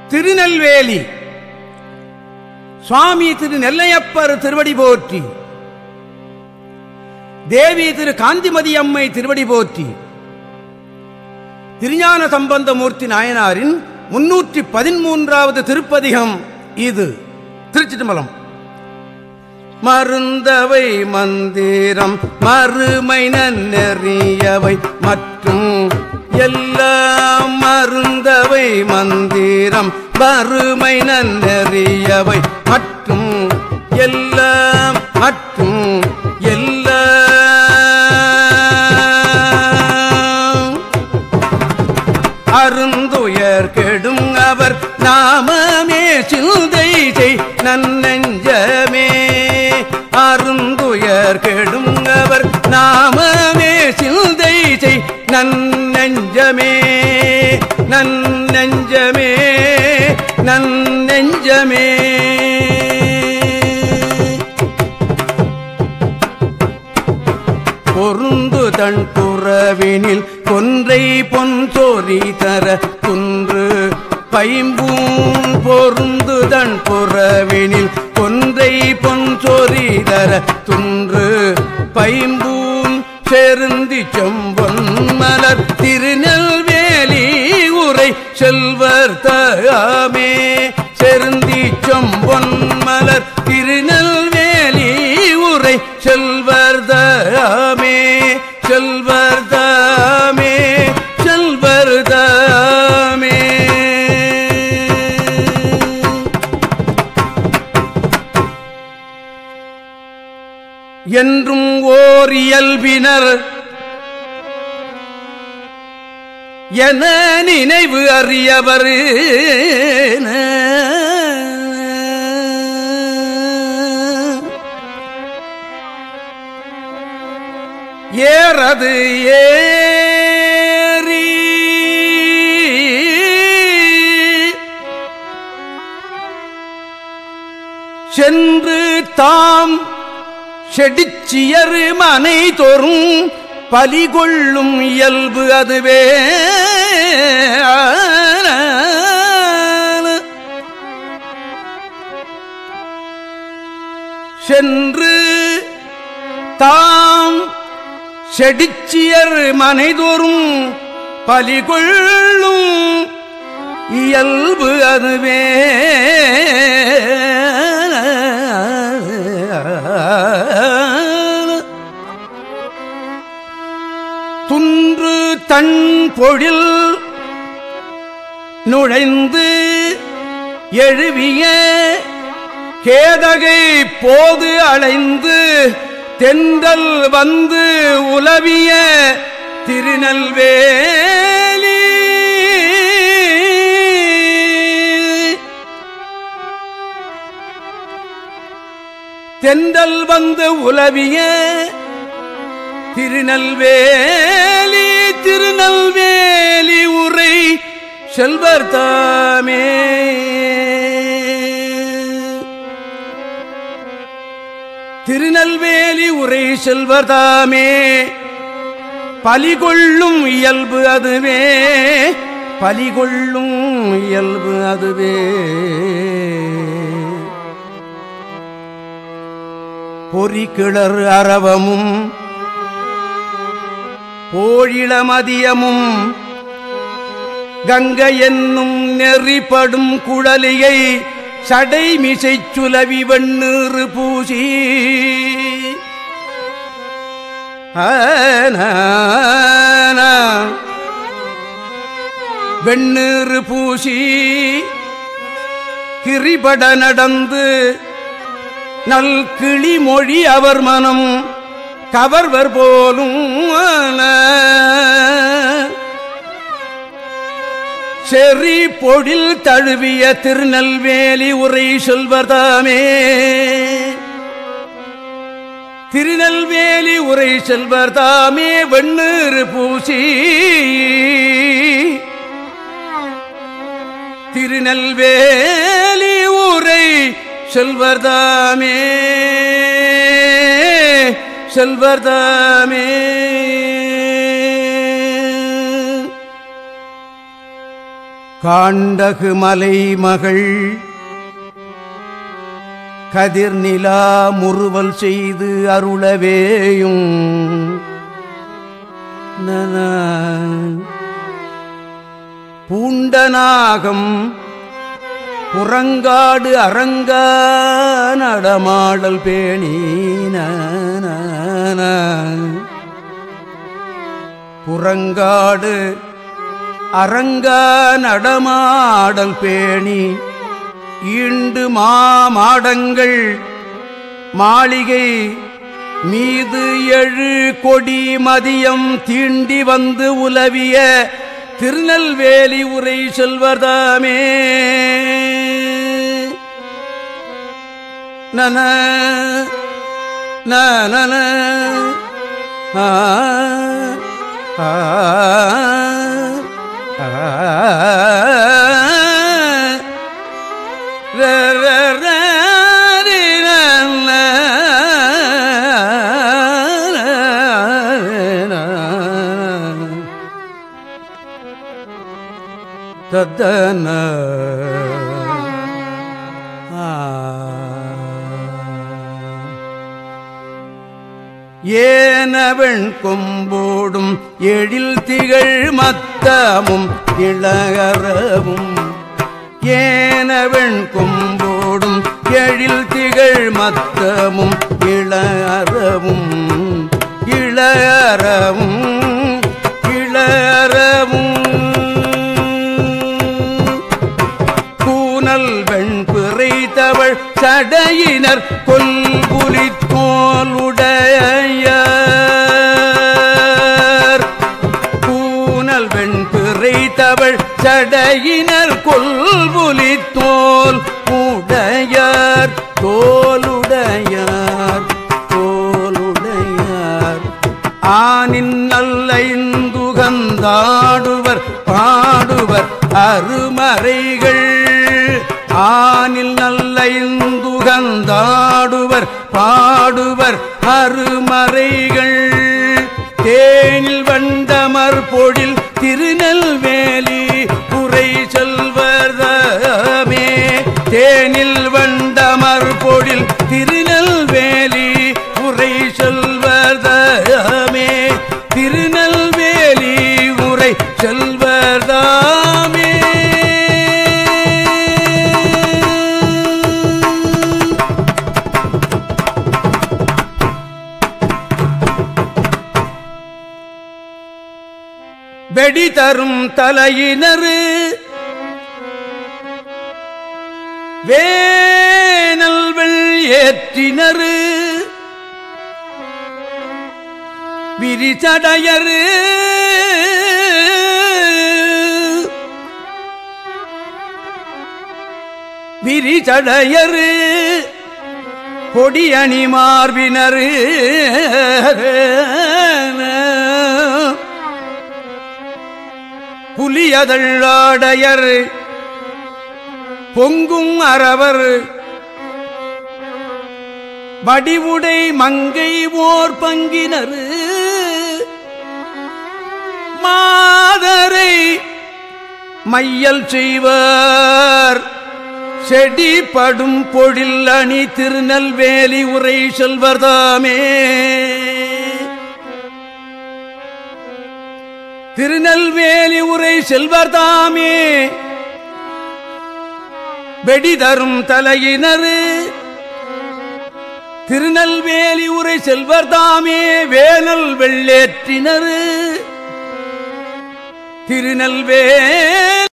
திருநெல்வேலி சுவாமி திரு நெல்லையப்பர் திருவடி போற்றி தேவி திரு காந்திமதி அம்மை திருவடி போற்றி திருஞான சம்பந்தமூர்த்தி நாயனாரின் முன்னூற்றி பதிமூன்றாவது திருப்பதிகம் இது திருச்சிட்டம்பலம் மருந்தவை மந்திரம் மறுமை நன்னெறியவை மற்றும் எல்லாம் மருந்தவை மந்திரம் மறுமை நன்னெறியவை மற்றும் எல்லாம் மற்றும் எல்லாம் அருந்துயர் கெடும் அவர் நாமமே சிந்தை செய் நன்னெஞ்சமே அருந்துயர் கெடும் அவர் நாமமே சிந்தை செய் நன்னெஞ்சமே நன்னெஞ்சமே நன்னெஞ்சமே பொருந்து தன் புறவினில் கொன்றை பொன் சோரி தர குன்று பைம்பூன் பொருந்து தன் புறவினில் கொன்றை பொன் சோரி தர துன்று பைம்பூன் செருந்தி செம்பொன் மலர் திருநெல்வேலி உரை செல்வர் தகாமே செருந்தி செம்பொன் மலர் திருநெல்வேலி உரை செல்வர் தாமே செல்வர் தாமே செல்வர் தாமே என்றும் ஓர் இயல்பினர் என நினைவு அறியவர் ஏறது ஏறி சென்று தாம் செடிச்சியரு மனை தோறும் பலி கொள்ளும் இயல்பு அதுவே சென்று தாம் செடிச்சியர் மனைதோறும் பலி கொள்ளும் இயல்பு அதுவே துன்று தன் பொழில் நுழைந்து எழுவிய கேதகை போது அலைந்து தென்றல் வந்து உலவிய திருநெல்வேலி தென்றல் வந்து உலவிய திருநெல்வேலி திருநெல்வேலி உரை செல்வர் தாமே திருநெல்வேலி உரை செல்வதாமே பலிகொள்ளும் இயல்பு அதுவே பலிகொள்ளும் இயல்பு அதுவே பொறிக்கிளர் அரவமும் போழிளமதியமும் கங்கை என்னும் நெறிப்படும் குழலியை சடைமிசை சுலவி வெண்ணீறு பூசி வெண்ணீறு பூசி கிரிபட நடந்து நல் கிளி மொழி அவர் மனம் கவர்வர் போலும் செறி பொழில் தழுவிய திருநெல்வேலி உரை செல்வதாமே திருநெல்வேலி உரை செல்வதாமே வெண்ணீறு பூசி திருநெல்வேலி உரை செல்வர்தாமே செல்வர்தாமே காண்டகு மலை மகள் கதிர்நிலா முறுவல் செய்து அருளவேயும் நன பூண்டநாகம் புறங்காடு அரங்க நடமாடல் பேணி புறங்காடு அரங்க நடமாடல் பேணி ஈண்டு மாமாடங்கள் மாளிகை மீது எழு கொடி மதியம் தீண்டி வந்து உலவிய திருநெல்வேலி உரை செல்வதாமே நன நன ஆ ஆ தத்தன ஏனவன் கொம்போடும் எழில் திகழ் மத்தமும் இளகரவும் ஏனவன் கொம்போடும் எழில் திகழ் மத்தமும் இளஅறவும் இளஅறவும் இளஅறவும் கூனல் வெண்பிறை தவள் சடையினர் கொல்புலி தோலுடையார் கூனல் வெண்பிறை தவள் சடையினர் கொல்புலி தோல் உடையார் தோலுடையார் தோலுடையார் ஆனின் நல்லைந்துகந்தாடுவர் பாடுவர் அருமறைகள் ஆனில் நல்லைந்துகந்தாடுவர் பாடுவர் அருமறைகள் தேனில் வண்டமர் பொழில் திருநெல்வேலி உரை செல்வர்தமே தேனில் வண்டமர் பொழில் திருநெல்வேலி உரை செல்வர்தமே திருநெல்வேலி உரை செல்வர்தாமே வெடி தரும் தலையினரு வேனல்வெள் ஏற்றினரு விரிச்சடையரு விரிச்சடையரு கொடியணி மார்பினரு புலியதழாடையர் பொங்கும் அரவர் வடிவுடை மங்கை ஓர் பங்கினர் மாதரை மையல் செய்வார் செடி படும் பொழில் அணி திருநெல்வேலி உரை செல்வர்தாமே திருநெல்வேலி உரை செல்வர்தாமே வெடிதரும் தலையினரு திருநெல்வேலி உரை செல்வர்தாமே வேனல் வெள்ளேற்றினரு திருநெல்வேலி